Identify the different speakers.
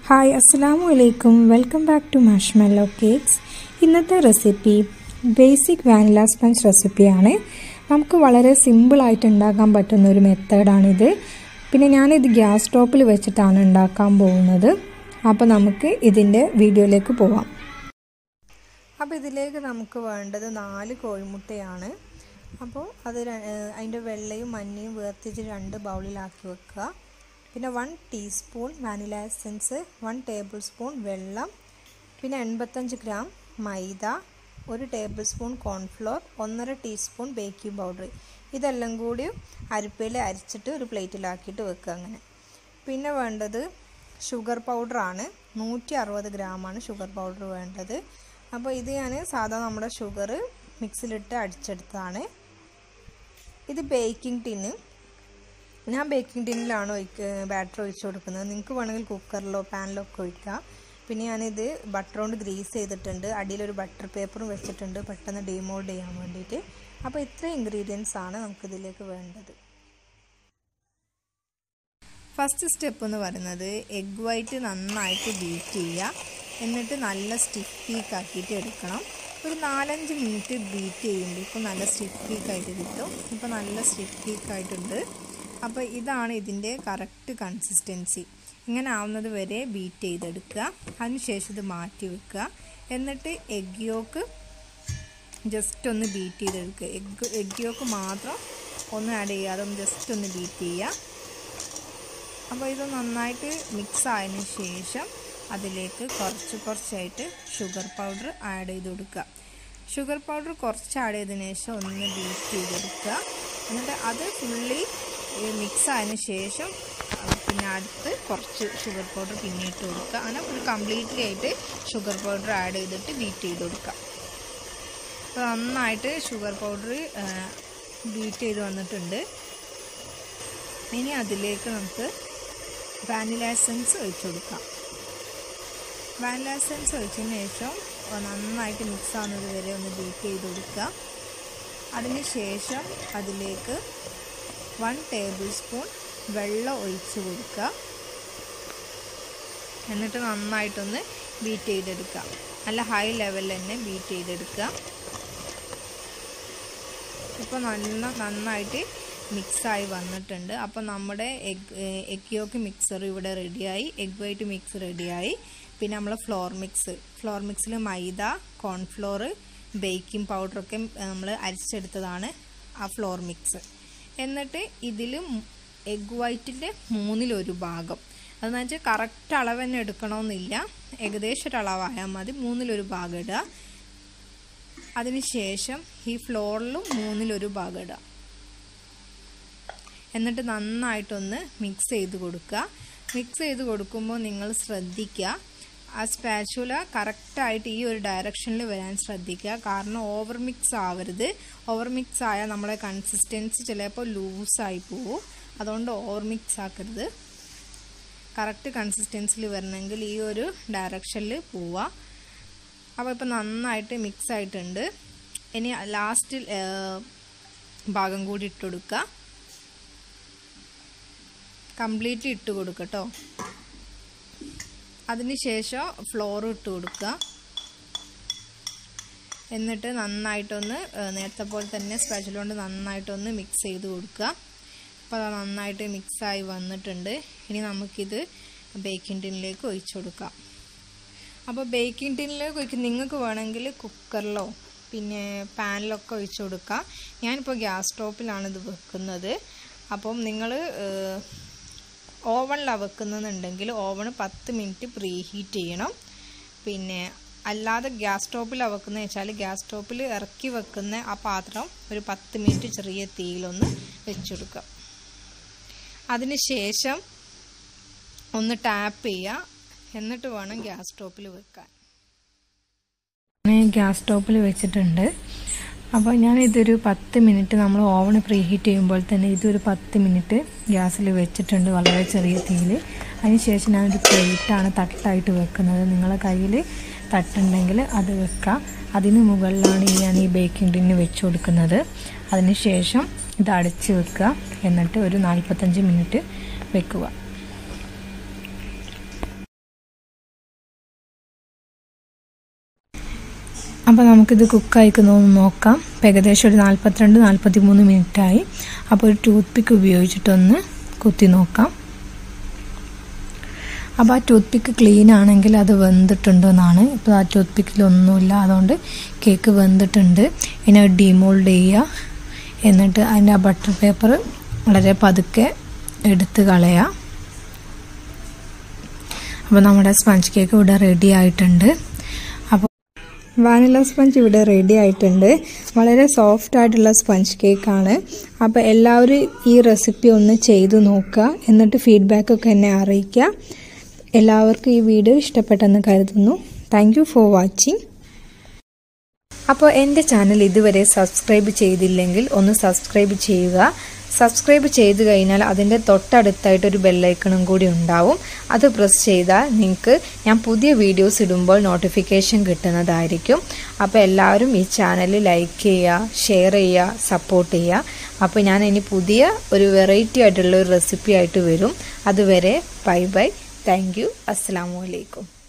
Speaker 1: hi അസ്സലാമു അലൈക്കും welcome back to marshmallow cakes ഇന്നത്തെ റെസിപ്പി ബേസിക് വാനില സ്പഞ്ച് റെസിപ്പിയാണ് നമുക്ക് വളരെ സിമ്പിളായിട്ട് ഉണ്ടാക്കാൻ പറ്റുന്ന ഒരു മെത്തേഡാണിത് പിന്നെ ഞാനിത് ഗ്യാസ് സ്റ്റോപ്പിൽ വെച്ചിട്ടാണ് ഉണ്ടാക്കാൻ പോകുന്നത് അപ്പോൾ നമുക്ക് ഇതിൻ്റെ വീഡിയോയിലേക്ക് പോവാം അപ്പോൾ ഇതിലേക്ക് നമുക്ക് വേണ്ടത് നാല് കോഴിമുട്ടയാണ് അപ്പോൾ അത് അതിൻ്റെ വെള്ളയും മഞ്ഞയും വേർതിരിച്ച് രണ്ട് ബൗളിലാക്കി വെക്കുക പിന്നെ one teaspoon vanilla essence one tablespoon വെള്ളം പിന്നെ എൺപത്തഞ്ച് ഗ്രാം മൈദ ഒരു ടേബിൾ സ്പൂൺ കോൺഫ്ലോർ ഒന്നര ടീസ്പൂൺ ബേക്കിംഗ് പൗഡർ ഇതെല്ലാം കൂടി അരിപ്പയിൽ അരിച്ചിട്ട് ഒരു പ്ലേറ്റിലാക്കിയിട്ട് വെക്കുക അങ്ങനെ പിന്നെ വേണ്ടത് ഷുഗർ പൗഡറാണ് നൂറ്റി അറുപത് ഗ്രാമാണ് ഷുഗർ പൗഡർ വേണ്ടത് അപ്പോൾ ഇത് ഞാൻ സാധാ നമ്മുടെ ഷുഗർ മിക്സിലിട്ട് അടിച്ചെടുത്തതാണ് ഇത് ബേക്കിംഗ് ടിന്ന് ഞാൻ ബേക്കിംഗ് ടിന്നിലാണ് ഒഴിക്ക് ബാറ്റർ ഒഴിച്ചു കൊടുക്കുന്നത് നിങ്ങൾക്ക് വേണമെങ്കിൽ കുക്കറിലോ പാനിലോ ഒക്കെ ഒഴിക്കാം പിന്നെ ഞാനിത് ബട്ടർ കൊണ്ട് ഗ്രീസ് ചെയ്തിട്ടുണ്ട് അടിയിലൊരു ബട്ടർ പേപ്പറും വെച്ചിട്ടുണ്ട് പെട്ടെന്ന് ഡീമോൾഡ് ചെയ്യാൻ വേണ്ടിയിട്ട് അപ്പോൾ ഇത്ര ഇൻഗ്രീഡിയൻസ് ആണ് നമുക്കിതിലേക്ക് വേണ്ടത് ഫസ്റ്റ് സ്റ്റെപ്പ് എന്ന് പറയുന്നത് എഗ് വൈറ്റ് നന്നായിട്ട് ബീറ്റ് ചെയ്യുക എന്നിട്ട് നല്ല സ്റ്റിഫ് പീക്ക് ആക്കിയിട്ട് എടുക്കണം ഒരു നാലഞ്ച് മിനിറ്റ് ബീറ്റ് ചെയ്യുമ്പോഴേക്കും നല്ല സ്റ്റിഫ് പീക്കായിട്ട് കിട്ടും ഇപ്പോൾ നല്ല സ്റ്റിഫ് പീക്കായിട്ടുണ്ട് അപ്പോൾ ഇതാണ് ഇതിൻ്റെ കറക്റ്റ് കൺസിസ്റ്റൻസി ഇങ്ങനെ ആവുന്നത് വരെ ബീറ്റ് ചെയ്തെടുക്കുക അതിനുശേഷം ഇത് മാറ്റി വെക്കുക എന്നിട്ട് എഗ് യോക്ക് ജസ്റ്റ് ഒന്ന് ബീറ്റ് ചെയ്തെടുക്കുക എഗ് എഗ് യോക്ക് മാത്രം ഒന്ന് ആഡ് ചെയ്യാതെ ഒന്ന് ജസ്റ്റ് ഒന്ന് ബീറ്റ് ചെയ്യുക അപ്പോൾ ഇത് നന്നായിട്ട് മിക്സ് ആയതിനു ശേഷം അതിലേക്ക് കുറച്ച് കുറച്ചായിട്ട് ഷുഗർ പൗഡർ ആഡ് ചെയ്ത് കൊടുക്കുക ഷുഗർ പൗഡർ കുറച്ച് ആഡ് ചെയ്തതിന് ശേഷം ഒന്ന് ബീറ്റ് ചെയ്തെടുക്കുക എന്നിട്ട് അത് ഫുള്ളി മിക്സ് ആയതിനു ശേഷം പിന്നെ അടുത്ത് കുറച്ച് ഷുഗർ പൗഡർ പിന്നെ ഇട്ട് കൊടുക്കുക അങ്ങനെ ഫുൾ കംപ്ലീറ്റ്ലി ആയിട്ട് ഷുഗർ പൗഡർ ആഡ് ചെയ്തിട്ട് ബീറ്റ് ചെയ്ത് കൊടുക്കുക അപ്പോൾ നന്നായിട്ട് ഷുഗർ പൗഡർ ബീറ്റ് ചെയ്ത് വന്നിട്ടുണ്ട് ഇനി അതിലേക്ക് നമുക്ക് വാനില എസൻസ് ഒഴിച്ചു കൊടുക്കാം വാനില എസൻസ് ഒഴിച്ചതിന് ശേഷം നന്നായിട്ട് മിക്സ് ആവുന്നത് വരെ ഒന്ന് ബീറ്റ് ചെയ്ത് കൊടുക്കുക അതിന് ശേഷം അതിലേക്ക് വൺ ടേബിൾ സ്പൂൺ വെള്ളം ഒഴിച്ച് കൊടുക്കുക എന്നിട്ട് നന്നായിട്ടൊന്ന് ബീറ്റ് ചെയ്തെടുക്കുക നല്ല ഹൈ ലെവലിൽ തന്നെ ബീറ്റ് ചെയ്തെടുക്കുക ഇപ്പോൾ നല്ല നന്നായിട്ട് മിക്സായി വന്നിട്ടുണ്ട് അപ്പോൾ നമ്മുടെ എഗ് എഗ് യോക്ക് മിക്സർ ഇവിടെ റെഡിയായി എഗ് വൈറ്റ് മിക്സ് റെഡിയായി പിന്നെ നമ്മൾ ഫ്ലോർ മിക്സ് ഫ്ലോർ മിക്സിൽ മൈദ കോൺഫ്ലോർ ബേക്കിംഗ് പൗഡറൊക്കെ നമ്മൾ അരിച്ചെടുത്തതാണ് ആ ഫ്ലോർ മിക്സ് എന്നിട്ട് ഇതിൽ എഗ് വൈറ്റിൻ്റെ മൂന്നിലൊരു ഭാഗം അതെന്ന് വെച്ചാൽ കറക്റ്റ് അളവ് തന്നെ എടുക്കണമെന്നില്ല ഏകദേശം ഒരു അളവായാൽ മതി മൂന്നിലൊരു ഭാഗം ഇടുക അതിനുശേഷം ഈ ഫ്ലോറിലും മൂന്നിലൊരു ഭാഗം ഇടുക എന്നിട്ട് നന്നായിട്ടൊന്ന് മിക്സ് ചെയ്ത് കൊടുക്കുക മിക്സ് ചെയ്ത് കൊടുക്കുമ്പോൾ നിങ്ങൾ ശ്രദ്ധിക്കുക ആ സ്പാച്ചുല കറക്റ്റായിട്ട് ഈ ഒരു ഡയറക്ഷനിൽ വരാൻ ശ്രദ്ധിക്കുക കാരണം ഓവർ മിക്സ് ആവരുത് ഓവർ മിക്സ് ആയാൽ നമ്മളെ കൺസിസ്റ്റൻസി ചിലപ്പോൾ ലൂസായി പോവും അതുകൊണ്ട് ഓവർ മിക്സ് ആക്കരുത് കറക്റ്റ് കൺസിസ്റ്റൻസിൽ വരണമെങ്കിൽ ഈ ഒരു ഡയറക്ഷനിൽ പോവുക അപ്പോൾ ഇപ്പോൾ നന്നായിട്ട് മിക്സ് ആയിട്ടുണ്ട് ഇനി ലാസ്റ്റ് ഭാഗം കൂടി ഇട്ട് കൊടുക്കുക കംപ്ലീറ്റ്ലി ഇട്ട് കൊടുക്കട്ടോ അതിനുശേഷം ഫ്ലോർ ഇട്ട് കൊടുക്കുക എന്നിട്ട് നന്നായിട്ടൊന്ന് നേരത്തെ പോലെ തന്നെ സ്പെഷ്യൽ കൊണ്ട് നന്നായിട്ടൊന്ന് മിക്സ് ചെയ്ത് കൊടുക്കുക അപ്പോൾ അത് നന്നായിട്ട് മിക്സായി വന്നിട്ടുണ്ട് ഇനി നമുക്കിത് ബേക്കിംഗ് ടിന്നിലേക്ക് ഒഴിച്ചു കൊടുക്കാം അപ്പോൾ ബേക്കിംഗ് ടിന്നിലേക്ക് ഒഴിക്കും നിങ്ങൾക്ക് വേണമെങ്കിൽ കുക്കറിലോ പിന്നെ പാനിലൊക്കെ ഒഴിച്ചു കൊടുക്കാം ഞാനിപ്പോൾ ഗ്യാസ് സ്റ്റോപ്പിലാണ് ഇത് വെക്കുന്നത് അപ്പം നിങ്ങൾ ഓവണിലാണ് വെക്കുന്നതെന്നുണ്ടെങ്കിൽ ഓവൺ പത്ത് മിനിറ്റ് പ്രീ ഹീറ്റ് ചെയ്യണം പിന്നെ അല്ലാതെ ഗ്യാസ് സ്റ്റോപ്പിലാണ് വെക്കുന്നത് വെച്ചാൽ ഗ്യാസ് സ്റ്റോപ്പിൽ ഇറക്കി വെക്കുന്ന ആ പാത്രം ഒരു പത്ത് മിനിറ്റ് ചെറിയ തീയിലൊന്ന് വെച്ചെടുക്കുക അതിന് ശേഷം ഒന്ന് ടാപ്പ് ചെയ്യുക എന്നിട്ട് വേണം ഗ്യാസ് സ്റ്റോപ്പിൽ വെക്കാൻ ഗ്യാസ് സ്റ്റോപ്പിൽ വെച്ചിട്ടുണ്ട് അപ്പോൾ ഞാൻ ഇതൊരു പത്ത് മിനിറ്റ് നമ്മൾ ഓവൺ പ്രീ ഹീറ്റ് ചെയ്യുമ്പോൾ തന്നെ ഇതൊരു പത്ത് മിനിറ്റ് ഗ്യാസിൽ വെച്ചിട്ടുണ്ട് വളരെ ചെറിയ തീയിൽ അതിനുശേഷം ഞാനൊരു പ്ലേറ്റാണ് തട്ടായിട്ട് വെക്കുന്നത് നിങ്ങളെ കയ്യിൽ തട്ടുണ്ടെങ്കിൽ അത് വെക്കുക അതിന് മുകളിലാണ് ഞാൻ ഈ ബേക്കിംഗ് ടിന്ന് വെച്ച് കൊടുക്കുന്നത് അതിനുശേഷം ഇത് അടച്ച് വെക്കുക എന്നിട്ട് ഒരു നാൽപ്പത്തഞ്ച് മിനിറ്റ് വെക്കുക അപ്പോൾ നമുക്കിത് കുക്കായിക്കുന്നോ എന്ന് നോക്കാം ഇപ്പം ഏകദേശം ഒരു നാൽപ്പത്തിരണ്ട് നാൽപ്പത്തി മൂന്ന് മിനിറ്റായി അപ്പോൾ ഒരു ടൂത്ത് പിക്ക് ഉപയോഗിച്ചിട്ടൊന്ന് കുത്തി നോക്കാം അപ്പോൾ ആ ടൂത്ത് പിക്ക് ക്ലീൻ ആണെങ്കിൽ അത് വെന്തിട്ടുണ്ടോ എന്നാണ് ഇപ്പോൾ ആ ടൂത്ത് പിക്കിലൊന്നുമില്ല അതുകൊണ്ട് കേക്ക് വെന്തിട്ടുണ്ട് ഇനി അത് ഡിമോൾഡ് ചെയ്യുക എന്നിട്ട് അതിൻ്റെ ആ ബട്ടർ പേപ്പർ വളരെ പതുക്കെ എടുത്ത് കളയുക അപ്പോൾ നമ്മുടെ സ്പഞ്ച് കേക്ക് ഇവിടെ റെഡി ആയിട്ടുണ്ട് അപ്പോൾ വാനില സ്പഞ്ച് ഇവിടെ റെഡി ആയിട്ടുണ്ട് വളരെ സോഫ്റ്റ് ആയിട്ടുള്ള സ്പഞ്ച് കേക്കാണ് അപ്പോൾ എല്ലാവരും ഈ റെസിപ്പി ഒന്ന് ചെയ്തു നോക്കുക എന്നിട്ട് ഫീഡ്ബാക്കൊക്കെ എന്നെ അറിയിക്കുക എല്ലാവർക്കും ഈ വീഡിയോ ഇഷ്ടപ്പെട്ടെന്ന് കരുതുന്നു താങ്ക് യു ഫോർ വാച്ചിങ് അപ്പോൾ എൻ്റെ ചാനൽ ഇതുവരെ സബ്സ്ക്രൈബ് ചെയ്തില്ലെങ്കിൽ ഒന്ന് സബ്സ്ക്രൈബ് ചെയ്യുക സബ്സ്ക്രൈബ് ചെയ്ത് കഴിഞ്ഞാൽ അതിൻ്റെ തൊട്ടടുത്തായിട്ട് ഒരു ബെല്ലൈക്കണും കൂടി ഉണ്ടാവും അത് പ്രസ് ചെയ്താൽ നിങ്ങൾക്ക് ഞാൻ പുതിയ വീഡിയോസ് ഇടുമ്പോൾ നോട്ടിഫിക്കേഷൻ കിട്ടുന്നതായിരിക്കും അപ്പോൾ എല്ലാവരും ഈ ചാനൽ ലൈക്ക് ചെയ്യുക ഷെയർ ചെയ്യുക സപ്പോർട്ട് ചെയ്യുക അപ്പോൾ ഞാൻ ഇനി പുതിയ ഒരു വെറൈറ്റി ആയിട്ടുള്ള ഒരു റെസിപ്പി ആയിട്ട് വരും അതുവരെ ബൈ ബൈ താങ്ക് യു അസ്സാം വലൈക്കും